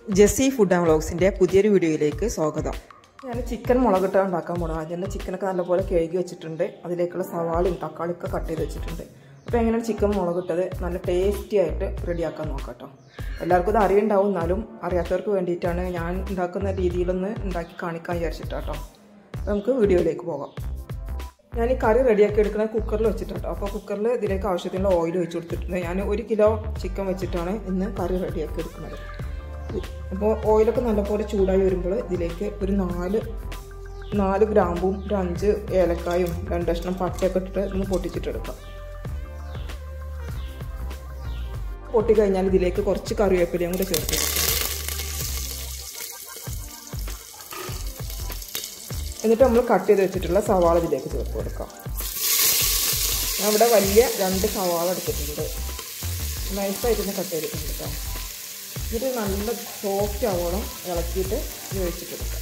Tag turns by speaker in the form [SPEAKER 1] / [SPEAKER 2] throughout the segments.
[SPEAKER 1] Jessy food and വ്ളോഗ്സിൻ്റെ പുതിയൊരു വീഡിയോയിലേക്ക് സ്വാഗതം
[SPEAKER 2] ഞാൻ ചിക്കൻ മുളകിട്ട് ഉണ്ടാക്കാൻ പോകണം ആദ്യം തന്നെ ചിക്കനൊക്കെ നല്ലപോലെ കഴുകി വെച്ചിട്ടുണ്ട് അതിലേക്കുള്ള സവാളയും തക്കാളിയൊക്കെ കട്ട് ചെയ്ത് വെച്ചിട്ടുണ്ട് അപ്പോൾ എങ്ങനെയാണ് ചിക്കൻ മുളകിട്ടത് നല്ല ടേസ്റ്റി ആയിട്ട് റെഡിയാക്കാൻ നോക്കാം കേട്ടോ എല്ലാവർക്കും ഇത് അറിയുണ്ടാവും എന്നാലും അറിയാത്തവർക്ക് വേണ്ടിയിട്ടാണ് ഞാൻ ഉണ്ടാക്കുന്ന രീതിയിലൊന്ന് ഉണ്ടാക്കി കാണിക്കാൻ വിചാരിച്ചിട്ടാട്ടോ അപ്പോൾ നമുക്ക് വീഡിയോയിലേക്ക് പോകാം ഞാൻ ഈ കറി റെഡിയാക്കി എടുക്കുന്നത് കുക്കറിൽ വെച്ചിട്ടുണ്ട് അപ്പോൾ കുക്കറിൽ ഇതിലേക്ക് ആവശ്യത്തിനുള്ള ഓയിൽ ഒഴിച്ച് കൊടുത്തിട്ടുണ്ട് ഞാൻ ഒരു കിലോ ചിക്കൻ വെച്ചിട്ടാണ് ഇന്ന് കറി റെഡിയാക്കി എടുക്കുന്നത് അപ്പോൾ ഓയിലൊക്കെ നല്ലപോലെ ചൂടായി വരുമ്പോൾ ഇതിലേക്ക് ഒരു നാല് നാല് ഗ്രാമ്പും ഒരു അഞ്ച് ഏലക്കായും രണ്ട് കഷ്ണം പട്ടയൊക്കെ ഇട്ടിട്ട് ഒന്ന് പൊട്ടിച്ചിട്ടെടുക്കാം പൊട്ടിക്കഴിഞ്ഞാൽ ഇതിലേക്ക് കുറച്ച് കറിവേപ്പിലയും കൂടെ ചേർത്ത് കൊടുക്കാം എന്നിട്ട് നമ്മൾ കട്ട് ചെയ്ത് വെച്ചിട്ടുള്ള സവാള ഇതിലേക്ക് ചേർത്ത് കൊടുക്കാം ഞാൻ ഇവിടെ വലിയ രണ്ട് സവാള എടുത്തിട്ടുണ്ട് നൈസായിട്ട് തന്നെ കട്ട് ചെയ്തിട്ടുണ്ട് കേട്ടോ ഇത് നല്ല സോഫ്റ്റ് ആവണം ഇളക്കിയിട്ട് വേവിച്ചിട്ടെടുക്കാം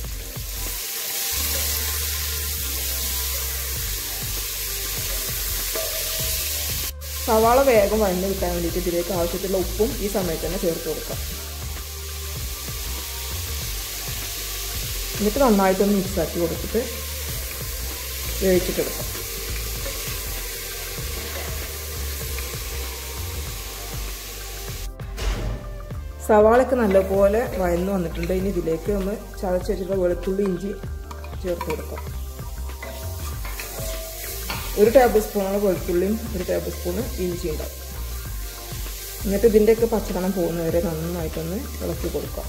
[SPEAKER 2] സവാള വേഗം വഴഞ്ഞു കിട്ടാൻ വേണ്ടിയിട്ട് ഇതിലേക്ക് ആവശ്യത്തിലുള്ള ഉപ്പും ഈ സമയത്ത് തന്നെ ചേർത്ത് കൊടുക്കാം എന്നിട്ട് നന്നായിട്ടൊന്ന് മിക്സാക്കി കൊടുത്തിട്ട് വേവിച്ചിട്ടെടുക്കാം സവാളൊക്കെ നല്ലപോലെ വയന്ന് വന്നിട്ടുണ്ട് ഇനി ഇതിലേക്ക് നമ്മൾ ചതച്ച് വെച്ചിട്ടുള്ള വെളുത്തുള്ളി ഇഞ്ചി ചേർത്ത് കൊടുക്കാം ഒരു ടേബിൾ സ്പൂണാണ് വെളുത്തുള്ളിയും ഒരു ടേബിൾ സ്പൂണ് ഇഞ്ചി ഉണ്ടാവും എന്നിട്ട് ഇതിൻ്റെയൊക്കെ പച്ചമണം പോകുന്നവരെ നന്നായിട്ടൊന്ന് ഇളക്കി കൊടുക്കാം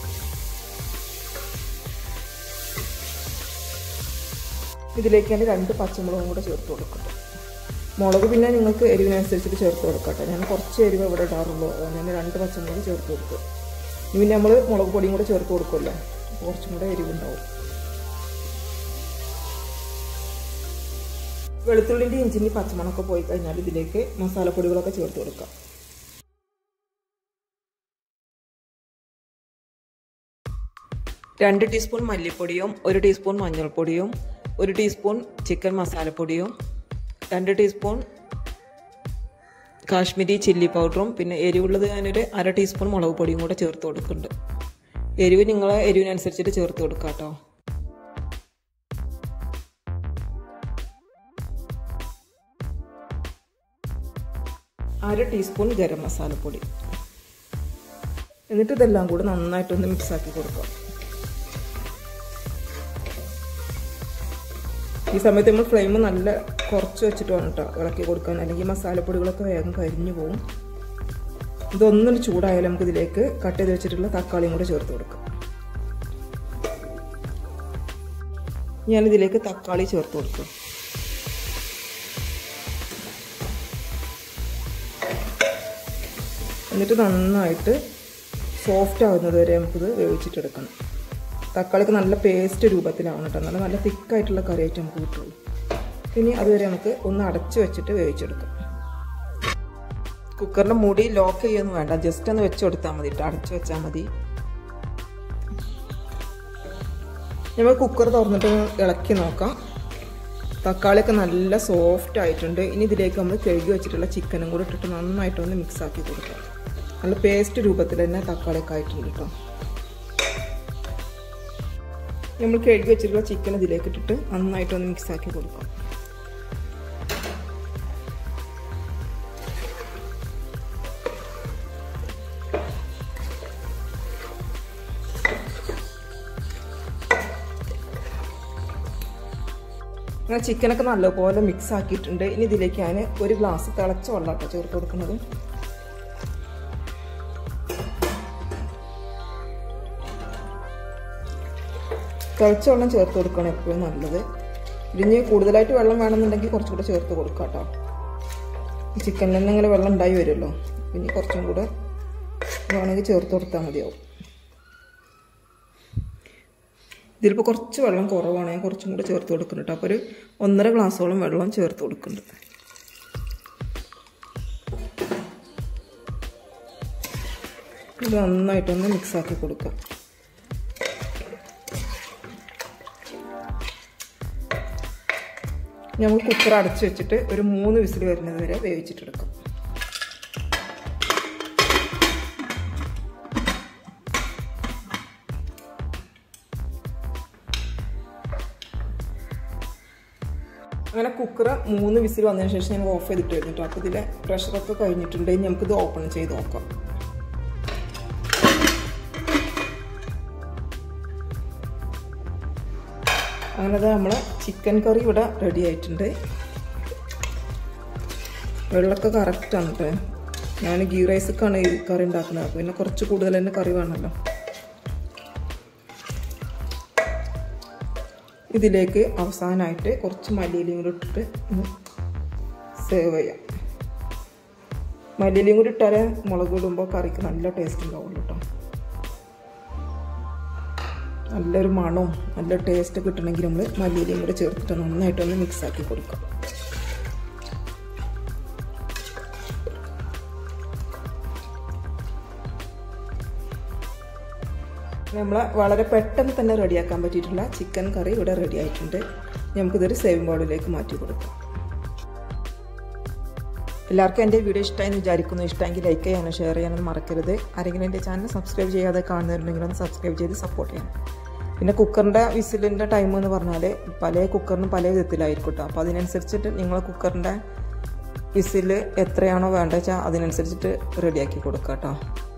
[SPEAKER 2] ഇതിലേക്ക് ഞാൻ രണ്ട് പച്ചമുളകും കൂടെ ചേർത്ത് കൊടുക്കട്ടെ മുളക് പിന്നെ നിങ്ങൾക്ക് എരിവിനനുസരിച്ചിട്ട് ചേർത്ത് കൊടുക്കട്ടെ ഞാൻ കുറച്ച് എരിവ് ഇവിടെ ഇടാറുള്ളൂ അതുകൊണ്ട് ഞാൻ രണ്ട് പച്ചമുളക് ചേർത്ത് കൊടുക്കും ഇനി പിന്നെ നമ്മൾ മുളക് പൊടിയും കൂടെ ചേർത്ത് കൊടുക്കുമല്ലോ അപ്പോൾ കുറച്ചും കൂടെ എരിവുണ്ടാവും വെളുത്തുള്ളിൻ്റെ ഇഞ്ചിൻ്റെ പച്ചമണമൊക്കെ പോയി കഴിഞ്ഞാൽ ഇതിലേക്ക് മസാലപ്പൊടികളൊക്കെ ചേർത്ത് കൊടുക്കാം
[SPEAKER 1] രണ്ട് ടീസ്പൂൺ മല്ലിപ്പൊടിയും ഒരു ടീസ്പൂൺ മഞ്ഞൾപ്പൊടിയും ഒരു ടീസ്പൂൺ ചിക്കൻ മസാലപ്പൊടിയും രണ്ട് ടീസ്പൂൺ കാശ്മീരി ചില്ലി പൗഡറും പിന്നെ എരിവുള്ളത് ഞാനൊരു അര ടീസ്പൂൺ മുളക് പൊടിയും കൂടെ ചേർത്ത് കൊടുക്കുന്നുണ്ട് എരിവ് നിങ്ങളെ എരിവിനനുസരിച്ചിട്ട് ചേർത്ത് കൊടുക്കാം കേട്ടോ
[SPEAKER 2] അര ടീസ്പൂൺ ഗരം മസാലപ്പൊടി എന്നിട്ട് ഇതെല്ലാം കൂടെ നന്നായിട്ടൊന്ന് മിക്സാക്കി കൊടുക്കാം ഈ സമയത്ത് നമ്മൾ ഫ്ലെയിം നല്ല കുറച്ച് വെച്ചിട്ട് വേണം കേട്ടോ ഇളക്കി കൊടുക്കാൻ അല്ലെങ്കിൽ മസാലപ്പൊടികളൊക്കെ വേഗം കരിഞ്ഞു പോകും ഇതൊന്നും ചൂടായാലും നമുക്ക് ഇതിലേക്ക് കട്ട് ചെയ്ത് വെച്ചിട്ടുള്ള തക്കാളിയും കൂടെ ചേർത്ത് കൊടുക്കാം ഞാനിതിലേക്ക് തക്കാളി ചേർത്ത് കൊടുക്കും എന്നിട്ട് നന്നായിട്ട് സോഫ്റ്റ് ആവുന്നത് വരെ നമുക്കിത് വേവിച്ചിട്ടെടുക്കണം തക്കാളിക്ക് നല്ല പേസ്റ്റ് രൂപത്തിലാവണം കേട്ടോ നല്ല നല്ല തിക്കായിട്ടുള്ള കറിയായിട്ട് നമുക്ക് കിട്ടുള്ളൂ ഇനി അതുവരെ നമുക്ക് ഒന്ന് അടച്ചു വെച്ചിട്ട് വേവിച്ചെടുക്കാം
[SPEAKER 1] കുക്കറിൻ്റെ മൂടി ലോക്ക് ചെയ്യൊന്നും വേണ്ട ജസ്റ്റ് ഒന്ന് വെച്ച് കൊടുത്താൽ മതി കേട്ടോ അടച്ചു വെച്ചാൽ മതി
[SPEAKER 2] നമ്മൾ കുക്കർ തുറന്നിട്ട് ഇളക്കി നോക്കാം തക്കാളിയൊക്കെ നല്ല സോഫ്റ്റ് ആയിട്ടുണ്ട് ഇനി ഇതിലേക്ക് നമ്മൾ കഴുകി വെച്ചിട്ടുള്ള ചിക്കനും കൂടി ഇട്ടിട്ട് നന്നായിട്ടൊന്ന് മിക്സ് ആക്കി കൊടുക്കാം നല്ല പേസ്റ്റ് രൂപത്തിൽ തന്നെ തക്കാളിയൊക്കെ ആയിട്ടുണ്ട് കേട്ടോ നമ്മൾ കഴുകി വെച്ചിട്ടുള്ള ചിക്കൻ ഇതിലേക്ക് ഇട്ടിട്ട് നന്നായിട്ടൊന്ന് മിക്സ് ആക്കി കൊടുക്കാം അങ്ങനെ ചിക്കനൊക്കെ നല്ലപോലെ മിക്സ് ആക്കിയിട്ടുണ്ട് ഇനി ഇതിലേക്ക് ഞാൻ ഒരു ഗ്ലാസ് തിളച്ച വെള്ളമാട്ടോ ചേർത്ത് കൊടുക്കുന്നത് തിളച്ച വെള്ളം ചേർത്ത് കൊടുക്കണം എപ്പോഴും നല്ലത് ഇതിന് കൂടുതലായിട്ട് വെള്ളം വേണമെന്നുണ്ടെങ്കിൽ കുറച്ചും കൂടെ ചേർത്ത് കൊടുക്കാം കേട്ടോ ചിക്കനിൽ നിന്ന് ഇങ്ങനെ വെള്ളം ഉണ്ടായി വരുമല്ലോ പിന്നെ കുറച്ചും കൂടെ വേണമെങ്കിൽ ചേർത്ത് കൊടുത്താൽ മതിയാവും ഇതിലിപ്പോൾ കുറച്ച് വെള്ളം കുറവാണ് ഞാൻ കുറച്ചും കൂടെ ചേർത്ത് കൊടുക്കുന്നുണ്ട് അപ്പോൾ ഒരു ഒന്നര ഗ്ലാസ്സോളം വെള്ളം ചേർത്ത് കൊടുക്കുന്നുണ്ട് ഇത് നന്നായിട്ടൊന്ന് മിക്സാക്കി കൊടുക്കാം നമുക്ക് കുക്കർ അടച്ച് വെച്ചിട്ട് ഒരു മൂന്ന് വിസിൽ വരുന്നത് വരെ വേവിച്ചിട്ടെടുക്കാം അങ്ങനെ കുക്കർ മൂന്ന് വിസിൽ വന്നതിന് ശേഷം ഞാൻ ഓഫ് ചെയ്തിട്ടായിരുന്നു കേട്ടോ അപ്പോൾ ഇതിലെ പ്രഷറൊക്കെ കഴിഞ്ഞിട്ടുണ്ട് ഇനി നമുക്കിത് ഓപ്പൺ ചെയ്ത് നോക്കാം അങ്ങനെ നമ്മളെ ചിക്കൻ കറി ഇവിടെ റെഡി ആയിട്ടുണ്ട് വെള്ളമൊക്കെ കറക്റ്റാണ് കേട്ടോ ഞാൻ ഗീ റൈസൊക്കെയാണ് ഈ കറി ഉണ്ടാക്കുന്നത് അപ്പോൾ പിന്നെ കുറച്ച് കൂടുതൽ തന്നെ കറി വേണമല്ലോ ഇതിലേക്ക് അവസാനമായിട്ട് കുറച്ച് മല്ലിയിലയും കൂടി ഇട്ടിട്ട് ഒന്ന് സേവ് ചെയ്യാം മല്ലിയിലയും കൂടി ഇട്ടാലേ മുളക് ഇടുമ്പോൾ കറിക്ക് നല്ല ടേസ്റ്റ് ഉണ്ടാവുള്ളൂ കേട്ടോ നല്ലൊരു മണവും നല്ല ടേസ്റ്റ് കിട്ടണമെങ്കിൽ നമ്മൾ മല്ലിയിലയും കൂടി ചേർത്തിട്ട് നന്നായിട്ടൊന്ന് മിക്സ് ആക്കി കൊടുക്കാം നമ്മൾ വളരെ പെട്ടെന്ന് തന്നെ റെഡിയാക്കാൻ പറ്റിയിട്ടുള്ള ചിക്കൻ കറി ഇവിടെ റെഡി ആയിട്ടുണ്ട് നമുക്കിതൊരു സേവിങ് ബോർഡിലേക്ക് മാറ്റി കൊടുക്കാം എല്ലാവർക്കും എൻ്റെ വീഡിയോ ഇഷ്ടമായെന്ന് വിചാരിക്കുന്നു ഇഷ്ടമെങ്കിൽ ലൈക്ക് ചെയ്യാനും ഷെയർ ചെയ്യാനും മറക്കരുത് ആരെങ്കിലും എൻ്റെ ചാനൽ സബ്സ്ക്രൈബ് ചെയ്യാതെ കാണുന്നവരുണ്ടെങ്കിൽ ഒന്ന് സബ്സ്ക്രൈബ് ചെയ്ത് സപ്പോർട്ട് ചെയ്യണം പിന്നെ കുക്കറിൻ്റെ വിസിലിൻ്റെ ടൈം എന്ന് പറഞ്ഞാൽ പല കുക്കറിനും പല വിധത്തിലായിരിക്കും കേട്ടോ അപ്പോൾ അതിനനുസരിച്ചിട്ട് നിങ്ങൾ കുക്കറിൻ്റെ വിസിൽ എത്രയാണോ വേണ്ടത് വെച്ചാൽ അതിനനുസരിച്ചിട്ട് റെഡിയാക്കി കൊടുക്കുക കേട്ടോ